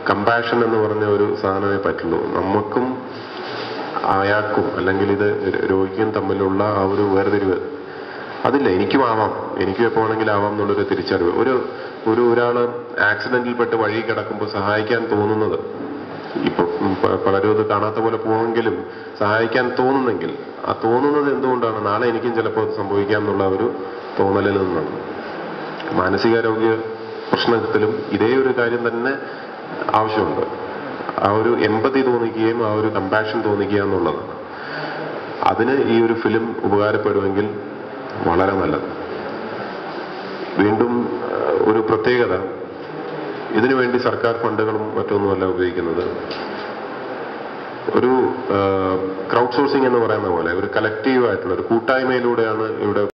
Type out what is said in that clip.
compassion എന്ന് പറഞ്ഞ ഒരു സാധനമേ പറ്റുള്ളൂ നമുക്കും അയാൾക്കും അല്ലെങ്കിൽ ഇത് രോഗിക്കും തമ്മിലുള്ള ആ ഒരു വേർതിരിവ് അതില്ല എനിക്കും ആവാം എനിക്കും എപ്പോ വേണമെങ്കിലും ആവാം എന്നുള്ളൊരു തിരിച്ചറിവ് ഒരു ഒരു ഒരാള് ആക്സിഡന്റിൽപ്പെട്ട് വഴി കിടക്കുമ്പോൾ സഹായിക്കാൻ തോന്നുന്നത് ഇപ്പൊ ഉം പ- പലരും ഇത് കാണാത്ത പോലെ പോവെങ്കിലും സഹായിക്കാൻ തോന്നുന്നെങ്കിൽ ആ തോന്നുന്നത് എന്തുകൊണ്ടാണ് നാളെ എനിക്കും ചിലപ്പോൾ അത് സംഭവിക്കാം എന്നുള്ള ഒരു തോന്നലിൽ നിന്നാണ് മാനസികാരോഗ്യ പ്രശ്നത്തിലും ഇതേ ഒരു കാര്യം തന്നെ ആവശ്യമുണ്ട് ആ ഒരു എമ്പതി തോന്നിക്കുകയും ആ ഒരു കമ്പാഷൻ തോന്നിക്കുക എന്നുള്ളതാണ് അതിന് ഈ ഒരു ഫിലിം ഉപകാരപ്പെടുമെങ്കിൽ വളരെ നല്ലത് വീണ്ടും ആ, ഒരു പ്രത്യേകത ഇതിനു വേണ്ടി സർക്കാർ ഫണ്ടുകളും മറ്റൊന്നുമല്ല ഉപയോഗിക്കുന്നത് ഒരു ക്രൗഡ് സോഴ്സിംഗ് എന്ന് പറയുന്ന പോലെ ഒരു കലക്റ്റീവ് ആയിട്ടുള്ള ഒരു കൂട്ടായ്മയിലൂടെയാണ് ഇവിടെ